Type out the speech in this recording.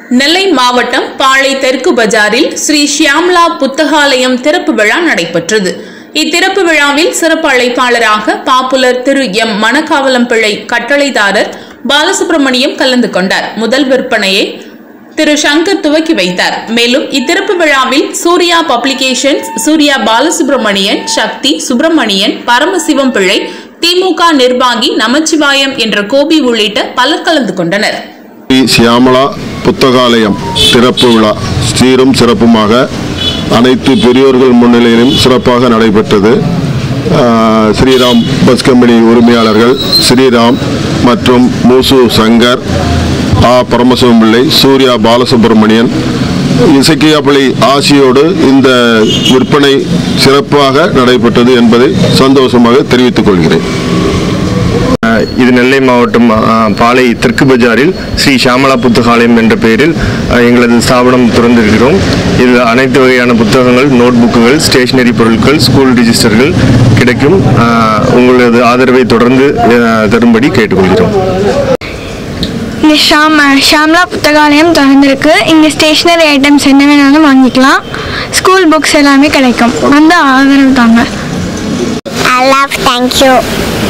நெல்லை மாவட்டம் பாளை தெற்கு பஜாரில் ஸ்ரீ ஷியாம்லா புத்தகாலயம் திறப்பு விழா நடைபெற்றது இத்திறப்பு விழாவில் சிறப்பு அழைப்பாளராக பாப்புலர் திரு எம் மணக்காவலம் பிள்ளை கட்டளைதாரர் பாலசுப்ரமணியம் கலந்து கொண்டார் முதல் விற்பனையை திரு சங்கர் துவக்கி வைத்தார் மேலும் இத்திறப்பு விழாவில் சூர்யா பப்ளிகேஷன்ஸ் சூர்யா பாலசுப்ரமணியன் சக்தி சுப்பிரமணியன் பரமசிவம் பிள்ளை திமுக நிர்வாகி நமச்சிவாயம் என்ற கோபி உள்ளிட்ட பலர் கலந்து கொண்டனர் ஸ்ரீ சியாமலா புத்தகாலயம் திறப்பு விழா சீரும் சிறப்புமாக அனைத்து பெரியோர்கள் முன்னிலையிலும் சிறப்பாக நடைபெற்றது ஆஹ், ஸ்ரீராம் பஸ் கம்பெனி உரிமையாளர்கள் ஸ்ரீராம் மற்றும் மூசு சங்கர் ஆ பரமசிவம் பிள்ளை சூர்யா பாலசுப்ரமணியன் இசக்கியாப்பள்ளி ஆசியோடு இந்த விற்பனை சிறப்பாக நடைபெற்றது என்பதை சந்தோஷமாக தெரிவித்துக் கொள்கிறேன் அஹ் இது நெல்லை மாவட்டம் அஹ், பாளை தெற்கு பஜாரில் ஸ்ரீ ஷியாமலா புத்தகாலயம் என்ற பெயரில் அஹ், எங்களது ஸ்தாபனம் திறந்திருக்கிறோம் இதில் அனைத்து வகையான புத்தகங்கள் நோட் புக்குகள் ஸ்டேஷனரி பொருட்கள் ஸ்கூல் ரிஜிஸ்டர்கள் கிடைக்கும் அஹ், உங்களது ஆதரவை தொடர்ந்து அஹ், தரும்படி கேட்டுக்கொள்கிறோம் இங்கே ஷாம் ஷாம்லா புத்தகாலயம் திறந்திருக்கு இங்கே ஸ்டேஷ்னரி ஐட்டம்ஸ் என்ன வேணாலும் வாங்கிக்கலாம் ஸ்கூல் புக்ஸ் எல்லாமே கிடைக்கும் வந்து ஆதரவு தாங்க I love thank you.